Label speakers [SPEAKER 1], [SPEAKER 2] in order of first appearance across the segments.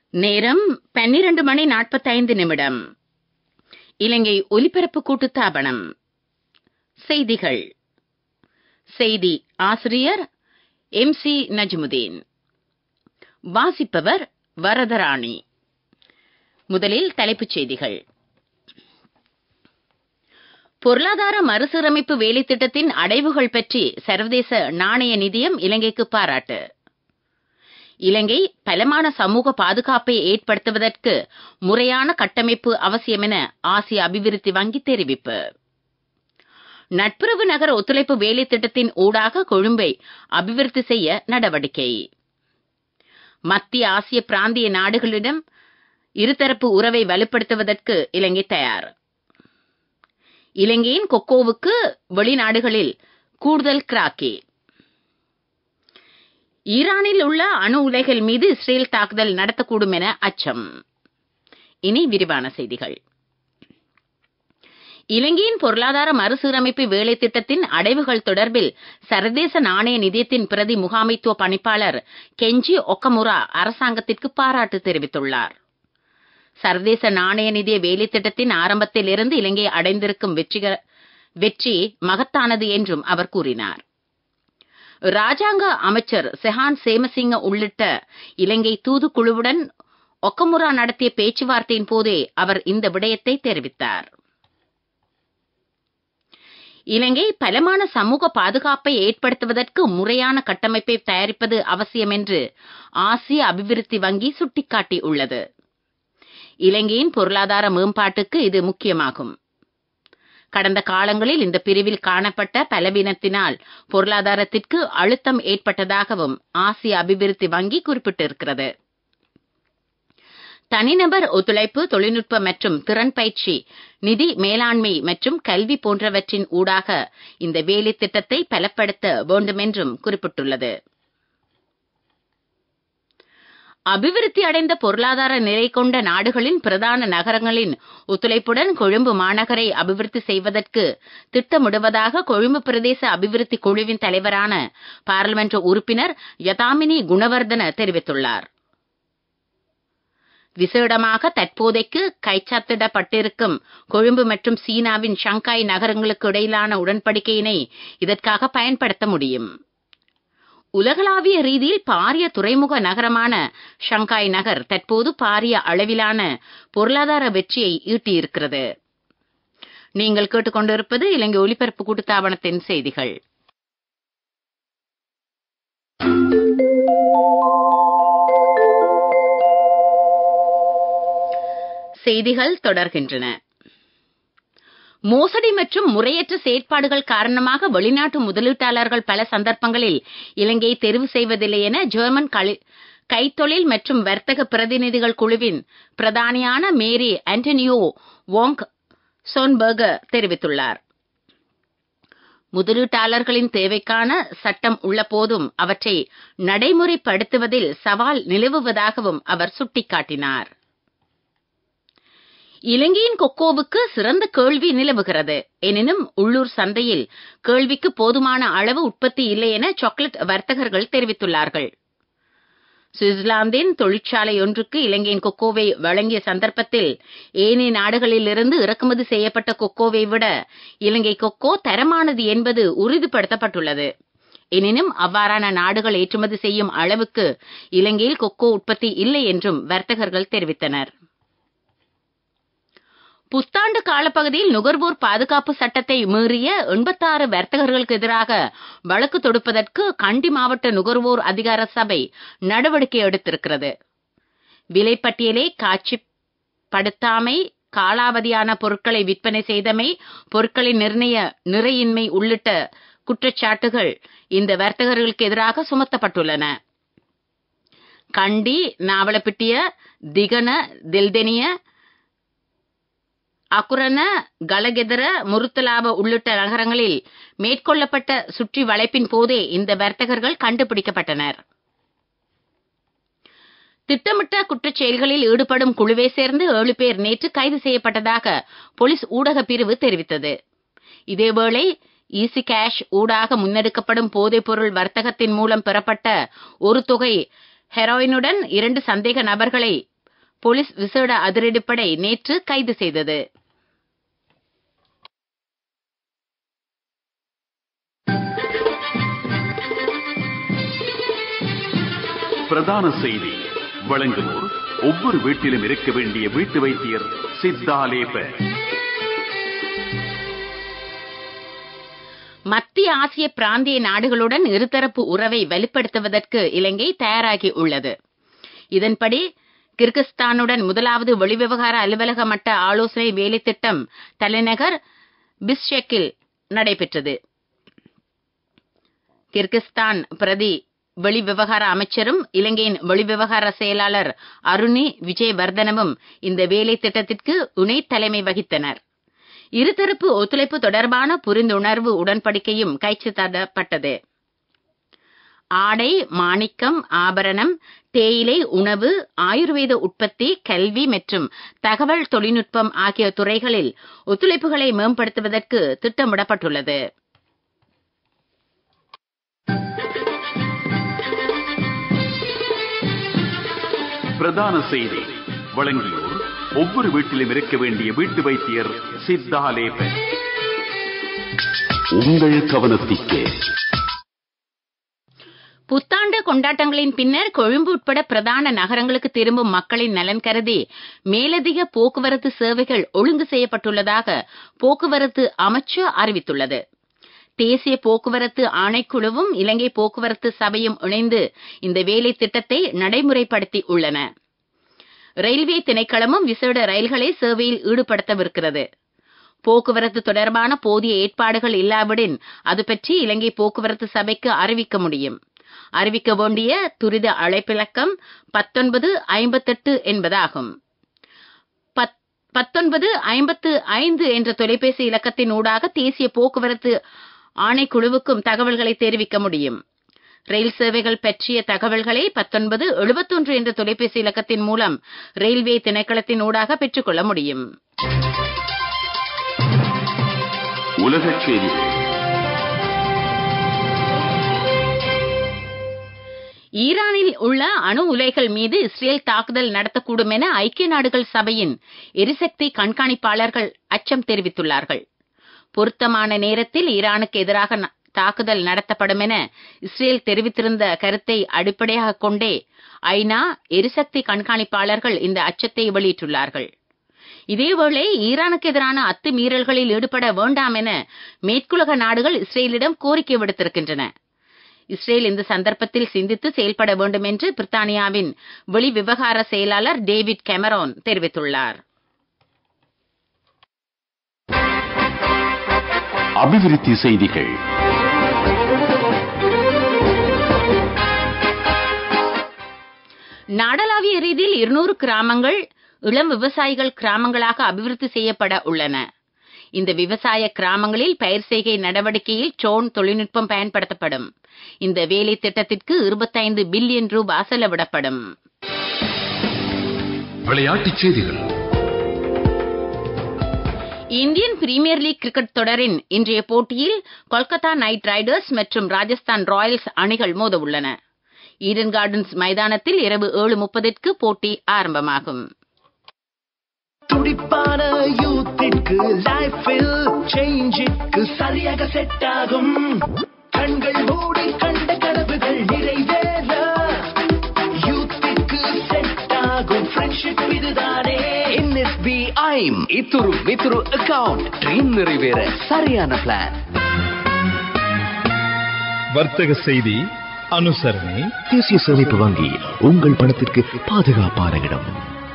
[SPEAKER 1] நேரம் பன்னிரண்டு மணி நாற்பத்தைந்து நிமிடம் இலங்கை ஒலிபரப்பு கூட்டுத்தாபனம் செய்திகள் செய்தி ஆசிரியர் எம் சி நஜ்முதீன் வாசிப்பவர் வரதராணி முதலில் தலைப்புச் செய்திகள் பொருளாதார மறுசீரமைப்பு வேலைத்திட்டத்தின் அடைவுகள் பற்றி சர்வதேச நாணய நிதியம் இலங்கைக்கு பாராட்டு இலங்கை பலமான சமூக பாதுகாப்பை ஏற்படுத்துவதற்கு முறையான கட்டமைப்பு அவசியம் என ஆசிய அபிவிருத்தி வங்கி தெரிவிப்பு நட்புறவு நகர ஒத்துழைப்பு வேலை திட்டத்தின் ஊடாக கொழும்பை அபிவிருத்தி செய்ய நடவடிக்கை மத்திய ஆசிய பிராந்திய நாடுகளிடம் இருதரப்பு உறவை வலுப்படுத்துவதற்கு இலங்கை தயார் இலங்கையின் கொக்கோவுக்கு வெளிநாடுகளில் கூடுதல் கிராக்கி ஈரானில் உள்ள அணு உலைகள் மீது இஸ்ரேல் தாக்குதல் நடத்தக்கூடும் என அச்சம் இனி விரிவான செய்திகள் இலங்கையின் பொருளாதார மறுசீரமைப்பு வேலை திட்டத்தின் அடைவுகள் தொடர்பில் சர்வதேச நாணய நிதியத்தின் பிரதி முகாமைத்துவ பணிப்பாளர் கெஞ்சி ஒக்கமுரா அரசாங்கத்திற்கு பாராட்டு தெரிவித்துள்ளார் சர்வதேச நாணய நிதிய வேலை திட்டத்தின் ஆரம்பத்தில் இருந்து இலங்கை அடைந்திருக்கும் வெற்றி மகத்தானது என்றும் அவர் கூறினார் ராஜாங்க அமைச்சர் செஹான் சேமசிங்க உள்ளிட்ட இலங்கை தூதுக்குழுவுடன் ஒக்கமுரா நடத்திய பேச்சுவார்த்தையின் போதே அவர் இந்த விடயத்தை தெரிவித்தார் இலங்கை பலமான சமூக பாதுகாப்பை ஏற்படுத்துவதற்கு முறையான கட்டமைப்பை தயாரிப்பது அவசியம் என்று ஆசிய அபிவிருத்தி வங்கி சுட்டிக்காட்டியுள்ளது இலங்கையின் பொருளாதார மேம்பாட்டுக்கு இது முக்கியமாகும் கடந்த காலங்களில் இந்த பிரிவில் காணப்பட்ட பலவீனத்தினால் பொருளாதாரத்திற்கு அழுத்தம் ஏற்பட்டதாகவும் ஆசிய அபிவிருத்தி வங்கி குறிப்பிட்டிருக்கிறது தனிநபர் ஒத்துழைப்பு தொழில்நுட்ப மற்றும் திறன் பயிற்சி நிதி மேலாண்மை மற்றும் கல்வி போன்றவற்றின் ஊடாக இந்த வேலை திட்டத்தை பலப்படுத்த வேண்டும் என்றும் குறிப்பிட்டுள்ளது அபிவிருத்தி அடைந்த பொருளாதார நிலை கொண்ட நாடுகளின் பிரதான நகரங்களின் ஒத்துழைப்புடன் கொழும்பு மாநகரை அபிவிருத்தி செய்வதற்கு திட்டமிடுவதாக கொழும்பு பிரதேச அபிவிருத்தி குழுவின் தலைவரான பாராளுமன்ற உறுப்பினர் யதாமினி குணவர்தன தெரிவித்துள்ளார் விசேடமாக தற்போதைக்கு கைச்சாத்திடப்பட்டிருக்கும் கொழும்பு மற்றும் சீனாவின் ஷங்காய் நகரங்களுக்கு இடையிலான உடன்படிக்கையினை இதற்காக பயன்படுத்த முடியும் உலகளாவிய ரீதியில் பாரிய துறைமுக நகரமான ஷங்காய் நகர் தற்போது பாரிய அளவிலான பொருளாதார வெற்றியை ஈட்டியிருக்கிறது நீங்கள் கேட்டுக்கொண்டிருப்பது இலங்கை ஒலிபரப்பு கூட்டுத்தாபனத்தின் செய்திகள் செய்திகள் தொடர்கின்றன மோசடி மற்றும் முறையற்ற செயற்பாடுகள் காரணமாக வெளிநாட்டு முதலீட்டாளர்கள் பல சந்தர்ப்பங்களில் இலங்கையை தெரிவு செய்வதில்லை என ஜெர்மன் கைத்தொழில் மற்றும் வர்த்தக பிரதிநிதிகள் குழுவின் பிரதானியான மேரி ஆண்டனியோ வோங் சோன்பர்கர் தெரிவித்துள்ளார் முதலீட்டாளர்களின் தேவைக்கான சட்டம் உள்ள போதும் அவற்றை நடைமுறைப்படுத்துவதில் சவால் நிலவுவதாகவும் அவர் சுட்டிக்காட்டினார் இலங்கையின் கொக்கோவுக்கு சிறந்த கேள்வி நிலவுகிறது எனினும் உள்ளூர் சந்தையில் கேள்விக்கு போதுமான அளவு உற்பத்தி இல்லை என சாக்லேட் வர்த்தகர்கள் தெரிவித்துள்ளார்கள் சுவிட்சர்லாந்தின் தொழிற்சாலை ஒன்றுக்கு இலங்கையின் கொக்கோவை வழங்கிய சந்தர்ப்பத்தில் ஏனைய நாடுகளிலிருந்து இறக்குமதி செய்யப்பட்ட கொக்கோவை விட இலங்கை கொக்கோ தரமானது என்பது உறுதிப்படுத்தப்பட்டுள்ளது எனினும் அவ்வாறான நாடுகள் ஏற்றுமதி செய்யும் அளவுக்கு இலங்கையில் கொக்கோ உற்பத்தி இல்லை என்றும் வர்த்தகர்கள் தெரிவித்தனர் புத்தாண்டு காலப்பகுதியில் நுகர்வோர் பாதுகாப்பு சட்டத்தை மீறிய எண்பத்தாறு வர்த்தகர்களுக்கு எதிராக வழக்கு தொடுப்பதற்கு கண்டி மாவட்ட நுகர்வோர் அதிகார சபை நடவடிக்கை எடுத்திருக்கிறது விலைப்பட்டியலை காட்சிப்படுத்தாமை காலாவதியான பொருட்களை விற்பனை செய்தமை பொருட்களின் நிர்ணய நிறையின்மை உள்ளிட்ட குற்றச்சாட்டுகள் இந்த வர்த்தகர்களுக்கு எதிராக சுமத்தப்பட்டுள்ளன கண்டி நாவலப்பிட்டிய திகன தில்தெனிய அக்குரன கலகெதர முருத்தலாப உள்ளிட்ட நகரங்களில் மேற்கொள்ளப்பட்ட சுற்றி வளைப்பின் போதே இந்த வர்த்தகர்கள் கண்டுபிடிக்கப்பட்டனர் திட்டமிட்ட குற்றச் செயல்களில் ஈடுபடும் குழுவை சேர்ந்து ஏழு பேர் நேற்று கைது செய்யப்பட்டதாக போலீஸ் ஊடக பிரிவு தெரிவித்தது இதேவேளை ஈசி கேஷ் ஊடாக முன்னெடுக்கப்படும் போதைப்பொருள் வர்த்தகத்தின் மூலம் பெறப்பட்ட ஒரு தொகை ஹெரோயினுடன் இரண்டு சந்தேக நபர்களை போலீஸ் விசேட அதிரடிப்படை நேற்று கைது செய்தது
[SPEAKER 2] பிரதான செய்தி வழங்குவோர் ஒவ்வொரு வீட்டிலும் இருக்க வேண்டிய வீட்டு வைத்தியர் சித்தாலேப
[SPEAKER 1] மத்திய ஆசிய பிராந்திய நாடுகளுடன் இருதரப்பு உறவை வலுப்படுத்துவதற்கு இலங்கை தயாராகி உள்ளது இதன்படி கிர்கிஸ்தானுடன் முதலாவது வெளிவிவகார அலுவலக மட்ட ஆலோசனை வேலை திட்டம் தலைநகர் பிஸ்ஷெக்கில் நடைபெற்றது கிர்கிஸ்தான் பிரதி வெளிவிவகார அமைச்சரும் இலங்கையின் வெளிவிவகார செயலாளர் அருணி விஜயவர்தனவும் இந்த வேலை திட்டத்திற்கு துணை தலைமை வகித்தனர் இருதரப்பு ஒத்துழைப்பு தொடர்பான புரிந்துணர்வு உடன்படிக்கையும் கைச்சாத்திடப்பட்டது ஆடை மாணிக்கம் ஆபரணம் தேயிலை உணவு ஆயுர்வேத உற்பத்தி கல்வி மற்றும் தகவல் தொழில்நுட்பம் ஆகிய துறைகளில் ஒத்துழைப்புகளை மேம்படுத்துவதற்கு திட்டமிடப்பட்டுள்ளது
[SPEAKER 2] பிரதான செய்தி வழங்கியோர் ஒவ்வொரு வீட்டிலும் இருக்க வேண்டிய வீட்டு வைத்தியர் சித்தாலேப உங்கள் கவனத்திற்கு
[SPEAKER 1] புத்தாண்டு கொண்டாட்டங்களின் பின்னர் கொழும்பு உட்பட பிரதான நகரங்களுக்கு திரும்பும் மக்களின் நலன் கருதி மேலதிக போக்குவரத்து சேவைகள் ஒழுங்கு செய்யப்பட்டுள்ளதாக போக்குவரத்து அமைச்சு அறிவித்துள்ளது தேசிய போக்குவரத்து ஆணைக்குழுவும் இலங்கை போக்குவரத்து சபையும் இணைந்து இந்த வேலை திட்டத்தை நடைமுறைப்படுத்தி உள்ளன ரயில்வே திணைக்களமும் விசேட ரயில்களை சேவையில் ஈடுபடுத்தவிருக்கிறது போக்குவரத்து தொடர்பான போதிய ஏற்பாடுகள் இல்லாவிடின் அது பற்றி இலங்கை போக்குவரத்து சபைக்கு அறிவிக்க முடியும் அறிவிக்க வேண்டிய துரித அழைப்பிலக்கம் பத்தொன்பது ஐம்பத்தெட்டு என்பதாகும் பத்தொன்பது ஐம்பத்து ஐந்து என்ற தொலைபேசி இலக்கத்தின் ஊடாக தேசிய போக்குவரத்து ஆணைக்குழுவுக்கும் தகவல்களை தெரிவிக்க முடியும் ரயில் சேவைகள் பற்றிய தகவல்களை பத்தொன்பது எழுபத்தொன்று என்ற தொலைபேசி இலக்கத்தின் மூலம் ரயில்வே திணைக்களத்தின் ஊடாக பெற்றுக்கொள்ள முடியும்
[SPEAKER 2] உலகச் செய்திகள்
[SPEAKER 1] ஈரானில் உள்ள அணு உலைகள் மீது இஸ்ரேல் தாக்குதல் நடத்தக்கூடும் என ஐக்கிய நாடுகள் சபையின் எரிசக்தி கண்காணிப்பாளர்கள் அச்சம் தெரிவித்துள்ளார்கள் பொருத்தமான நேரத்தில் ஈரானுக்கு எதிராக தாக்குதல் நடத்தப்படும் என இஸ்ரேல் தெரிவித்திருந்த கருத்தை அடிப்படையாக கொண்டே ஐநா எரிசக்தி கண்காணிப்பாளர்கள் இந்த அச்சத்தை வெளியிட்டுள்ளார்கள் இதேவேளை ஈரானுக்கு எதிரான அத்துமீறல்களில் ஈடுபட வேண்டாம் என மேற்குலக நாடுகள் இஸ்ரேலிடம் கோரிக்கை விடுத்திருக்கின்றன இஸ்ரேல் இந்த சந்தர்ப்பத்தில் சிந்தித்து செயல்பட வேண்டும் என்று பிரித்தானியாவின் வெளிவிவகார செயலாளர் டேவிட் கெமரோன் தெரிவித்துள்ளார்
[SPEAKER 2] அபிவிருத்தி செய்திகள்
[SPEAKER 1] நாடளாவிய ரீதியில் இருநூறு கிராமங்கள் இளம் விவசாயிகள் கிராமங்களாக அபிவிருத்தி செய்யப்பட உள்ளன இந்த விவசாய கிராமங்களில் பயிர் செய்கை நடவடிக்கையில் ட்ரோன் தொழில்நுட்பம் பயன்படுத்தப்படும் இந்த வேலை திட்டத்திற்கு இருபத்தைந்து பில்லியன் ரூபாய் செலவிடப்படும்
[SPEAKER 3] விளையாட்டுச் செய்திகள்
[SPEAKER 1] இந்தியன் பிரீமியர் லீக் கிரிக்கெட் தொடரின் இன்றைய போட்டியில் கொல்கத்தா நைட் ரைடர்ஸ் மற்றும் ராஜஸ்தான் ராயல்ஸ் அணிகள் மோத உள்ளன ஈடன் கார்டன்ஸ் மைதானத்தில் இரவு ஏழு முப்பதிற்கு போட்டி ஆரம்பமாகும்
[SPEAKER 4] துடிப்பான யூத்திற்கு லைஃபில் சேஞ்சிற்கு சரியாக செட் ஆகும் கண்கள் மூடி கண்ட கனவுகள் நிறைவேற யூத்திற்கு செட் ஆகும் ஃப்ரெண்ட்ஷிப் இதுதானே என்எஸ்பி ஐம் இத்துரு மித்துரு அக்கவுண்ட் ட்ரீம் நிறைவேற சரியான பிளான்
[SPEAKER 5] வர்த்தக செய்தி அனுசரணை
[SPEAKER 6] தேசிய சேமிப்பு வங்கி உங்கள் பணத்திற்கு பாதுகாப்பான இடம்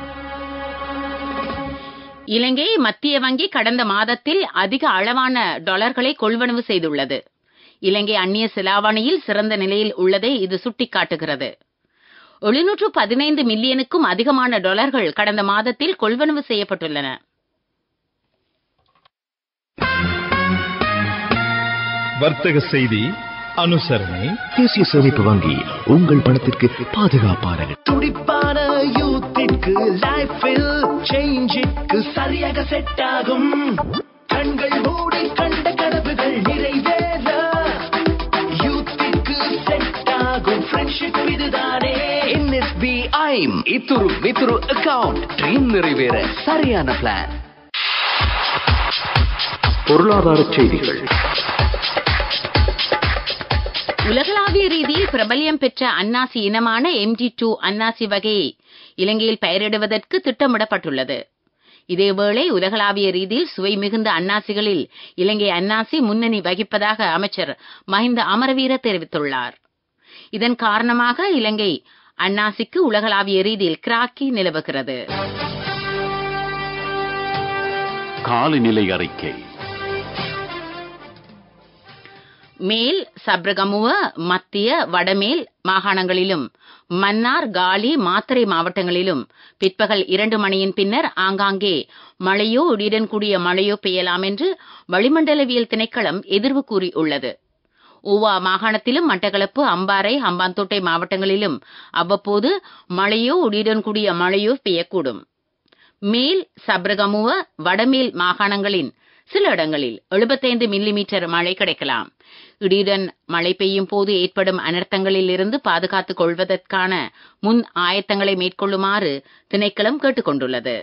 [SPEAKER 1] இலங்கை மத்திய வங்கி கடந்த மாதத்தில் அதிக அளவான டாலர்களை கொள்வனவு செய்துள்ளது இலங்கை அந்நிய செலாவணியில் சிறந்த நிலையில் உள்ளதை இது சுட்டிக்காட்டுகிறது எழுநூற்று பதினைந்து மில்லியனுக்கும் அதிகமான டாலர்கள் கடந்த மாதத்தில் கொள்வனவு செய்யப்பட்டுள்ளன
[SPEAKER 5] வர்த்தக செய்தி அனுசரணை
[SPEAKER 6] தேசிய சேமிப்பு வங்கி உங்கள் பணத்திற்கு பாதுகாப்பான இடம்
[SPEAKER 4] துடிப்பான யூத்திற்கு லைஃபில் சேஞ்சிற்கு சரியாக செட் ஆகும் கண்கள் மூடி கண்ட கனவுகள் நிறைவேற யூத்திற்கு செட் ஆகும் ஃப்ரெண்ட்ஷிப் இதுதானே என்எஸ்பி ஐ ஐம் இத்துரு வித்துரு அக்கவுண்ட் ட்ரீம் நிறைவேற சரியான பிளான்
[SPEAKER 2] பொருளாதார செய்திகள்
[SPEAKER 1] உலகளாவிய ரீதியில் பிரபல்யம் பெற்ற அன்னாசி இனமான எம்டி டூ அன்னாசி வகையை இலங்கையில் பயிரிடுவதற்கு திட்டமிடப்பட்டுள்ளது இதேவேளை உலகளாவிய ரீதியில் சுவை மிகுந்த அன்னாசிகளில் இலங்கை அன்னாசி முன்னணி வகிப்பதாக அமைச்சர் மஹிந்த அமரவீர தெரிவித்துள்ளார் இதன் காரணமாக இலங்கை அன்னாசிக்கு உலகளாவிய ரீதியில் கிராக்கி நிலவுகிறது
[SPEAKER 2] காலநிலை அறிக்கை
[SPEAKER 1] மேல் சப்ரகமுவ மத்திய வடமேல் மாகாணங்களிலும் மன்னார் காலி மாத்தறை மாவட்டங்களிலும் பிற்பகல் இரண்டு மணியின் பின்னர் ஆங்காங்கே மழையோ இடியுடன் கூடிய மழையோ பெய்யலாம் என்று வளிமண்டலவியல் திணைக்களம் எதிர்வு கூறியுள்ளது ஊவா மாகாணத்திலும் மட்டக்களப்பு அம்பாறை ஹம்பாந்தோட்டை மாவட்டங்களிலும் அவ்வப்போது மழையோ இடியுடன் கூடிய மழையோ பெய்யக்கூடும் மேல் சப்ரகமுவ வடமேல் மாகாணங்களின் சில இடங்களில் 75 மில்லிமீட்டர் மழை கிடைக்கலாம் இடியுடன் மழை பெய்யும் போது ஏற்படும் அனர்த்தங்களில் இருந்து பாதுகாத்துக் கொள்வதற்கான முன் ஆயத்தங்களை மேற்கொள்ளுமாறு திணைக்களம் கேட்டுக் கொண்டுள்ளது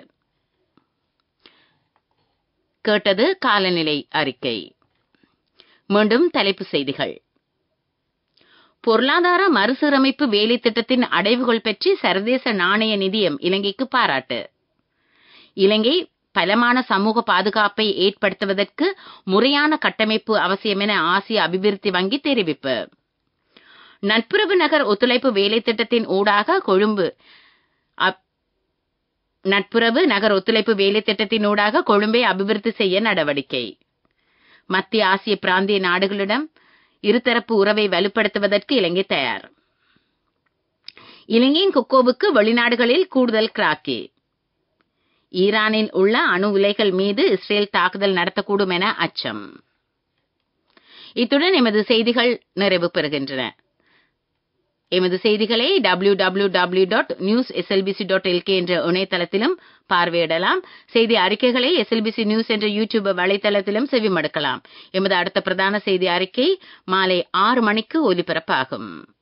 [SPEAKER 1] கேட்டது காலநிலை அறிக்கை மீண்டும் தலைப்புச் செய்திகள் பொருளாதார மறுசீரமைப்பு வேலை திட்டத்தின் அடைவுகள் பற்றி சர்வதேச நாணய நிதியம் இலங்கைக்கு பாராட்டு இலங்கை பலமான சமூக பாதுகாப்பை ஏற்படுத்துவதற்கு முறையான கட்டமைப்பு அவசியம் என ஆசிய அபிவிருத்தி வங்கி தெரிவிப்பு நட்புறவு நகர் ஒத்துழைப்பு வேலை திட்டத்தின் ஊடாக கொழும்பு அப்- நட்புறவு நகர் ஒத்துழைப்பு வேலை திட்டத்தின் ஊடாக கொழும்பை அபிவிருத்தி செய்ய நடவடிக்கை மத்திய ஆசிய பிராந்திய நாடுகளிடம் இருதரப்பு உறவை வலுப்படுத்துவதற்கு இலங்கை தயார் இலங்கையின் கொக்கோவுக்கு வெளிநாடுகளில் கூடுதல் கிராக்கி ஈரானில் உள்ள அணு உலைகள் மீது இஸ்ரேல் தாக்குதல் நடத்தக்கூடும் என அச்சம் இத்துடன் எமது செய்திகள் நிறைவு பெறுகின்றன எமது செய்திகளை W W W dot news SLBC dot LK என்ற இணையதளத்திலும் பார்வையிடலாம் செய்தி அறிக்கைகளை எஸ்எல்பிசி நியூஸ் என்ற யூடியூப் வலைத்தளத்திலும் செவிமடுக்கலாம் எமது அடுத்த பிரதான செய்தி அறிக்கை மாலை ஆறு மணிக்கு ஒலிபரப்பாகும்